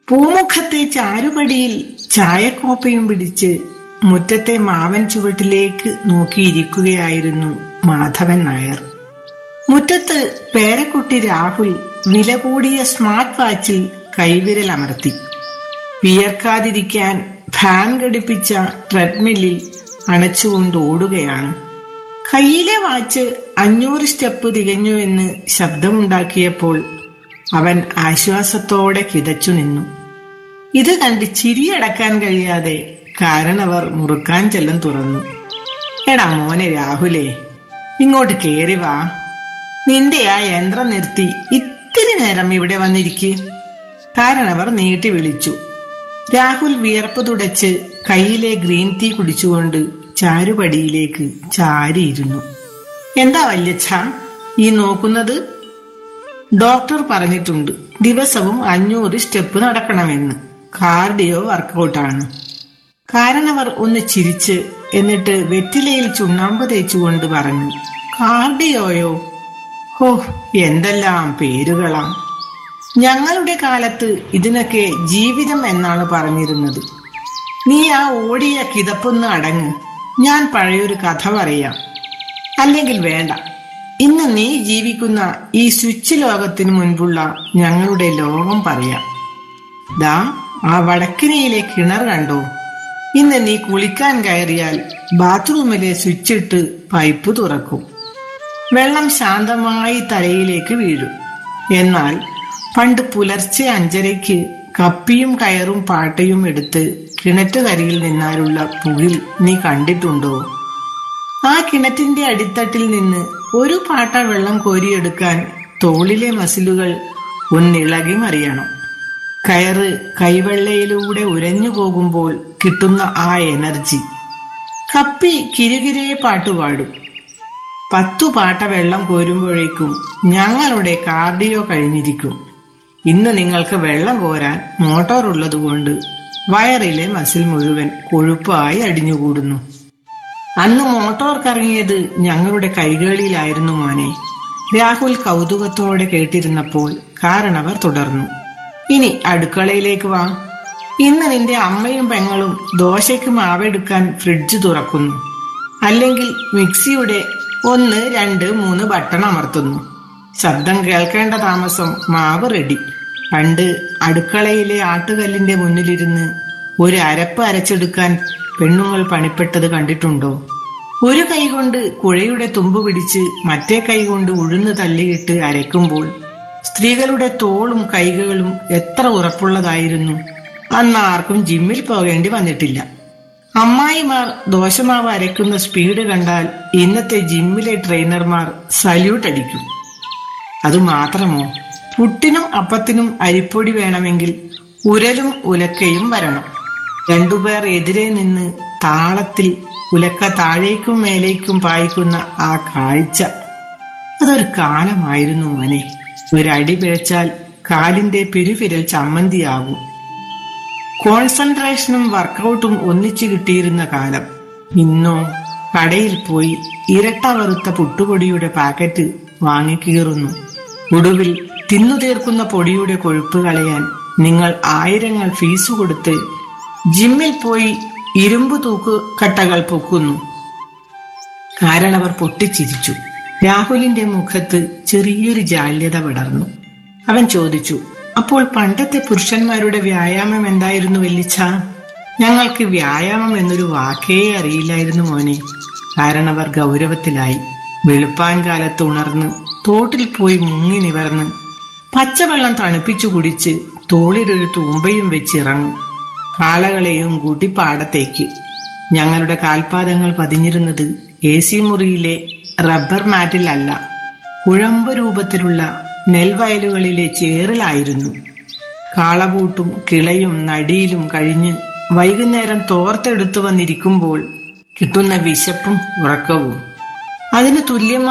പൂമുഖത്തെ ചാരുപടിയിൽ ചായക്കോപ്പയും പിടിച്ച് മുറ്റത്തെ മാവൻ ചുവട്ടിലേക്ക് നോക്കിയിരിക്കുകയായിരുന്നു മാധവൻ നായർ മുറ്റത്ത് പേരക്കുട്ടി രാഹുൽ വില കൂടിയ സ്മാർട്ട് വാച്ചിൽ കൈവിരൽ അമർത്തി വിയർക്കാതിരിക്കാൻ ഫാൻ ഘടിപ്പിച്ച ട്രെഡ്മില്ലിൽ അണച്ചുകൊണ്ട് ഓടുകയാണ് കയ്യിലെ വാച്ച് അഞ്ഞൂറ് സ്റ്റെപ്പ് തികഞ്ഞുവെന്ന് ശബ്ദമുണ്ടാക്കിയപ്പോൾ അവൻ ആശ്വാസത്തോടെ കിതച്ചു നിന്നു ഇത് കണ്ട് ചിരിയടക്കാൻ കഴിയാതെ കാരണവർ മുറുക്കാൻ ചെല്ലം തുറന്നു എടാ മോനെ രാഹുലേ ഇങ്ങോട്ട് കേറി വാ നിന്റെ ആ യന്ത്രം നിർത്തി ഇത്തിരി നേരം ഇവിടെ വന്നിരിക്ക് കാരണവർ നീട്ടി വിളിച്ചു രാഹുൽ വിയർപ്പ് തുടച്ച് കയ്യിലെ ഗ്രീൻ ടീ കുടിച്ചുകൊണ്ട് ചാരുപടിയിലേക്ക് ചാരിയിരുന്നു എന്താ വല്യച്ഛ ഈ നോക്കുന്നത് ഡോക്ടർ പറഞ്ഞിട്ടുണ്ട് ദിവസവും അഞ്ഞൂറ് സ്റ്റെപ്പ് നടക്കണമെന്ന് കാർഡിയോ വർക്കൗട്ടാണ് കാരണവർ ഒന്ന് ചിരിച്ച് എന്നിട്ട് വെറ്റിലയിൽ ചുണ്ണാമ്പ് തേച്ചുകൊണ്ട് പറഞ്ഞു കാർഡിയോയോ ഹോ എന്തെല്ലാം പേരുകളാ ഞങ്ങളുടെ കാലത്ത് ഇതിനൊക്കെ ജീവിതം എന്നാണ് പറഞ്ഞിരുന്നത് നീ ആ ഓടിയ കിതപ്പൊന്ന് അടങ്ങ് ഞാൻ പഴയൊരു കഥ പറയാം അല്ലെങ്കിൽ വേണ്ട ഇന്ന് നീ ജീവിക്കുന്ന ഈ സ്വിച്ച് ലോകത്തിന് മുൻപുള്ള ഞങ്ങളുടെ ലോകം പറയാം ദാ ആ വടക്കിനിയിലെ കിണർ കണ്ടോ ഇന്ന് നീ കുളിക്കാൻ കയറിയാൽ ബാത്റൂമിലെ സ്വിച്ച് ഇട്ട് പൈപ്പ് തുറക്കും വെള്ളം ശാന്തമായി തലയിലേക്ക് വീഴും എന്നാൽ പണ്ട് പുലർച്ചെ അഞ്ചരയ്ക്ക് കപ്പിയും കയറും പാട്ടയും എടുത്ത് കിണറ്റുകരിയിൽ നിന്നാലുള്ള പുകിൽ നീ കണ്ടിട്ടുണ്ടോ ആ കിണറ്റിന്റെ അടിത്തട്ടിൽ നിന്ന് ഒരു പാട്ട വെള്ളം കോരിയെടുക്കാൻ തോളിലെ മസിലുകൾ ഒന്നിളകി മറിയണം കയറ് കൈവെള്ളയിലൂടെ ഉരഞ്ഞു പോകുമ്പോൾ കിട്ടുന്ന ആ എനർജി കപ്പി കിരുകിരെ പാട്ടുപാടും പത്തു പാട്ട വെള്ളം കോരുമ്പോഴേക്കും ഞങ്ങളുടെ കാർഡിയോ കഴിഞ്ഞിരിക്കും ഇന്ന് നിങ്ങൾക്ക് വെള്ളം കോരാൻ മോട്ടോർ ഉള്ളതുകൊണ്ട് വയറിലെ മസിൽ മുഴുവൻ കൊഴുപ്പായി അടിഞ്ഞുകൂടുന്നു അന്ന് മോട്ടോർ കറങ്ങിയത് ഞങ്ങളുടെ കൈകളിലായിരുന്നു മോനെ രാഹുൽ കൗതുകത്തോടെ കേട്ടിരുന്നപ്പോൾ കാരണവർ തുടർന്നു ഇനി അടുക്കളയിലേക്ക് വാ ഇന്ന് നിന്റെ അമ്മയും പെങ്ങളും ദോശയ്ക്ക് മാവെടുക്കാൻ ഫ്രിഡ്ജ് തുറക്കുന്നു അല്ലെങ്കിൽ മിക്സിയുടെ ഒന്ന് രണ്ട് മൂന്ന് ബട്ടൺ അമർത്തുന്നു ശബ്ദം കേൾക്കേണ്ട താമസം മാവ് റെഡി പണ്ട് അടുക്കളയിലെ ആട്ടുകല്ലിന്റെ മുന്നിലിരുന്ന് ഒരു അരപ്പ് അരച്ചെടുക്കാൻ പെണ്ണുങ്ങൾ പണിപ്പെട്ടത് കണ്ടിട്ടുണ്ടോ ഒരു കൈകൊണ്ട് കുഴയുടെ തുമ്പ് പിടിച്ച് മറ്റേ കൈകൊണ്ട് ഉഴുന്ന് തള്ളിയിട്ട് അരയ്ക്കുമ്പോൾ സ്ത്രീകളുടെ തോളും കൈകളും എത്ര ഉറപ്പുള്ളതായിരുന്നു അന്ന് ആർക്കും ജിമ്മിൽ പോകേണ്ടി വന്നിട്ടില്ല അമ്മായിമാർ ദോശമാവ് അരയ്ക്കുന്ന സ്പീഡ് കണ്ടാൽ ഇന്നത്തെ ജിമ്മിലെ ട്രെയിനർമാർ സല്യൂട്ട് അടിക്കും അതുമാത്രമോ പുട്ടിനും അപ്പത്തിനും അരിപ്പൊടി വേണമെങ്കിൽ ഉരലും ഉലക്കയും വരണം രണ്ടുപേർ എതിരെ നിന്ന് താളത്തിൽ ഉലക്ക താഴേക്കും മേലേക്കും പായിക്കുന്ന ആ കാഴ്ച അതൊരു കാലമായിരുന്നു മോനെ ഒരടി പിഴച്ചാൽ കാലിന്റെ പെരുവിരൽ ചമ്മന്തിയാകും കോൺസെൻട്രേഷനും വർക്കൗട്ടും ഒന്നിച്ചു കിട്ടിയിരുന്ന കാലം ഇന്നോ കടയിൽ പോയി ഇരട്ട വറുത്ത പുട്ടുപൊടിയുടെ പാക്കറ്റ് വാങ്ങിക്കീറുന്നു ഒടുവിൽ തിന്നു തീർക്കുന്ന പൊടിയുടെ കൊഴുപ്പ് കളയാൻ നിങ്ങൾ ആയിരങ്ങൾ ഫീസ് കൊടുത്ത് ജിമ്മിൽ പോയി ഇരുമ്പ് തൂക്ക് കട്ടകൾ പൊക്കുന്നു കാരണവർ പൊട്ടിച്ചിരിച്ചു രാഹുലിന്റെ മുഖത്ത് ചെറിയൊരു ജാല്യത വിടർന്നു അവൻ ചോദിച്ചു അപ്പോൾ പണ്ടത്തെ പുരുഷന്മാരുടെ വ്യായാമം എന്തായിരുന്നു വെല്ലിച്ച ഞങ്ങൾക്ക് വ്യായാമം എന്നൊരു വാക്കേ അറിയില്ലായിരുന്നു മോനെ കാരണവർ ഗൗരവത്തിലായി വെളുപ്പാൻ കാലത്ത് ഉണർന്ന് തോട്ടിൽ പോയി മുങ്ങി നിവർന്ന് പച്ചവെള്ളം തണുപ്പിച്ചു കുടിച്ച് തോളിലൊരു തൂമ്പയും വെച്ചിറങ്ങും കാളകളെയും കൂട്ടി പാടത്തേക്ക് ഞങ്ങളുടെ കാൽപാദങ്ങൾ പതിഞ്ഞിരുന്നത് എ സി മുറിയിലെ റബ്ബർ മാറ്റിലല്ല കുഴമ്പ് രൂപത്തിലുള്ള നെൽവയലുകളിലെ ചേറിലായിരുന്നു കാളപൂട്ടും കിളയും നടിയിലും കഴിഞ്ഞ് വൈകുന്നേരം തോർത്തെടുത്തു വന്നിരിക്കുമ്പോൾ കിട്ടുന്ന വിശപ്പും ഉറക്കവും അതിന് തുല്യമായി